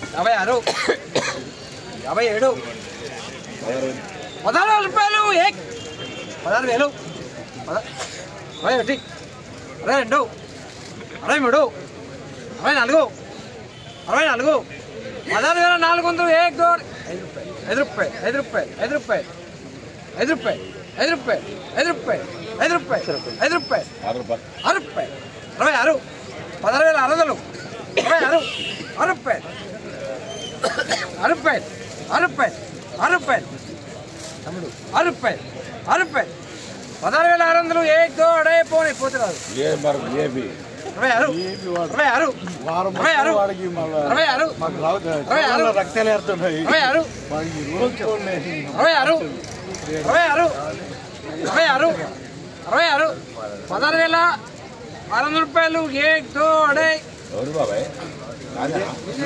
యాభై ఆరు యాభై ఏడు పదహారు వేల రూపాయలు ఏక్ పదహారు వేలు పద- అరవై ఒకటి అరవై రెండు అరవై మూడు అరవై నాలుగు అరవై నాలుగు పదహారు వేల నాలుగు వందలు ఏక్ దోడ్ ఐదు రూపాయలు ఐదు రూపాయలు ఐదు రూపాయలు ఐదు రూపాయలు ఐదు రూపాయలు ఐదు రూపాయలు ఐదు రూపాయలు ఐదు రూపాయలు ఐదు రూపాయలు ఆరు రూపాయలు అరవై ఆరు పదహారు వేల ఆరు వందలు అరవై ఆరు ఆరు రూపాయలు ఆరు రూపాయలు ఆరు రూపాయలు ఆరు రూపాయలు తమ్ముడు ఆరు రూపాయలు ఆరు రూపాయలు పదహారు వేల ఆరు వందలు ఏ దోడే పోనీ పోతురాదు ఏ మరి ఏపీ అరవై ఆరు అరవై ఆరు అరవై ఆరు అరవై ఆరు అరవై ఆరు రక్తాలు ఏరుతున్నాయి అరవై ఆరు వాడికి రోజు చూడలేదు అరవై ఆరు అరవై ఆరు అరవై ఆరు అరవై ఆరు పదహారు వేల ఆరు వందల రూపాయలు ఏ దోడే ఎవరు బాబాయ్ రాజా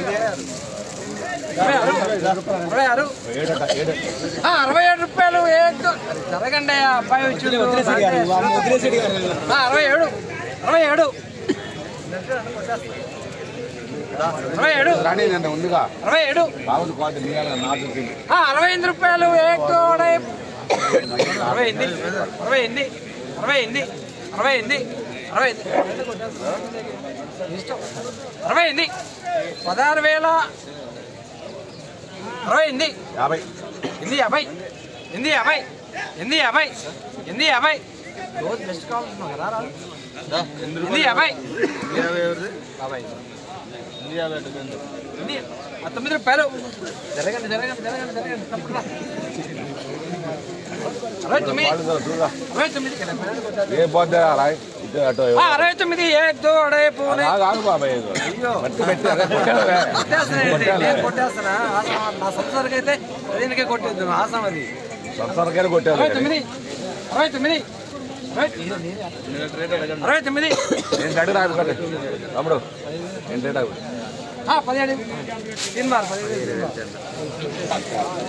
అరవై ఆరు అరవై ఆరు ఏడట ఏడట ఆ, అరవై ఏడు రూపాయలు ఏ దో- జరగండి ఆ అబ్బాయి వచ్చి ఆ, అరవై ఏడు అరవై ఏడు అరవై ఏడు రాణి నిన్న ఉందిగా అరవై ఏడు బాగుంది క్వాలిటీ నీయాల నాటు ఆ, అరవై ఎనిమిది రూపాయలు ఏ తోడే అరవై ఎనిమిది అరవై ఎనిమిది అరవై ఎనిమిది అరవై ఎనిమిది అరవై ఎనిమిది ఇష్టం. అరవై ఎనిమిది పదహారు వేల అరవై ఎనిమిది యాభై ఎనిమిది యాభై ఎనిమిది యాభై ఎనిమిది యాభై ఎనిమిది యాభై రోజు బెస్ట్ కావాల్సిన కదా రాదు ఎనిమిది యాభై యాభై ఎనిమిది ఆ, తొమ్మిది రూపాయలు జరగండి జరగండి జరగండి జరగండి తప్పకుండా అరవై తొమ్మిది చూడగా అరవై తొమ్మిది ఏ పోతే రాయ్ ఇటు అటు ఆ, అరవై తొమ్మిది ఏ దోడే పూనే ఆగు, ఆగు బాబాయ్ మట్టి పెట్టి అదే కొట్టావే. కొట్టేస్తానండి నేను కొట్టేస్తానా ఆసం నా సొంత సరికి అయితే దీనికే కొట్టేద్దు ఆసం అది సొంతరకాయలు కొట్టావు అరవై తొమ్మిది అరవై తొమ్మిది అరవై అరవై తొమ్మిది నేను అడుగు రాదు కట్టే తమ్ముడు నేను రేట్ ఆగు ఆ, పదిహేడు తిన్ బార్ పదిహేడు తిన్ బార్.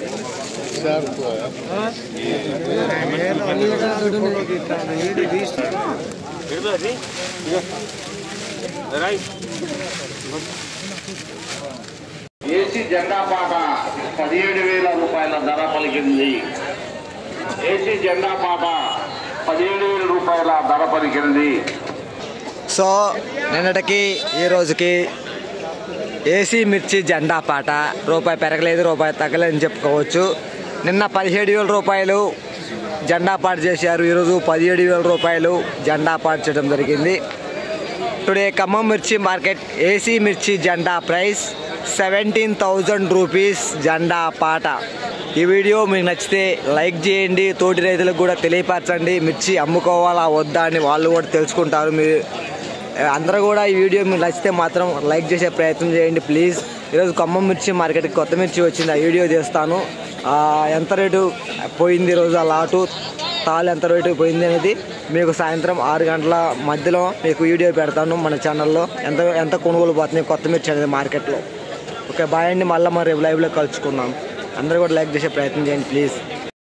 ఏసీ జెండా పాట పదిహేడు వేల రూపాయల ధర పలికింది ఏసీ జెండా పాట పదిహేడు వేల రూపాయల ధర పలికింది సో నిన్నటికి ఈ రోజుకి ఏసీ మిర్చి జెండా పాట రూపాయి పెరగలేదు రూపాయి తగ్గలేదని చెప్పుకోవచ్చు నిన్న పదిహేడు వేల రూపాయలు జెండా పాట చేశారు ఈరోజు పదిహేడు వేల రూపాయలు జెండా పాట చేయడం జరిగింది టుడే ఖమ్మం మిర్చి మార్కెట్ ఏసీ మిర్చి జెండా ప్రైస్ సెవెంటీన్ థౌజండ్ రూపీస్ జెండా పాట ఈ వీడియో మీకు నచ్చితే లైక్ చేయండి తోటి రైతులకు కూడా తెలియపరచండి మిర్చి అమ్ముకోవాలా వద్దా అని వాళ్ళు కూడా తెలుసుకుంటారు మీరు అందరూ కూడా ఈ వీడియో మీకు నచ్చితే మాత్రం లైక్ చేసే ప్రయత్నం చేయండి ప్లీజ్ ఈరోజు ఖమ్మం మిర్చి మార్కెట్కి కొత్త మిర్చి వచ్చింది ఆ వీడియో చేస్తాను ఆ, ఎంత రేటు పోయింది ఈరోజు ఆ లాటు తాళ్ళు ఎంత రేటు పోయింది అనేది మీకు సాయంత్రం ఆరు గంటల మధ్యలో మీకు వీడియో పెడతాను మన ఛానల్లో ఎంత ఎంత కొనుగోలు పోతుంది కొత్త మిర్చి అనేది మార్కెట్లో ఓకే బాయ్ అండి మళ్ళీ మరి లైవ్లో కలుసుకుందాం అందరూ కూడా లైక్ చేసే ప్రయత్నం చేయండి ప్లీజ్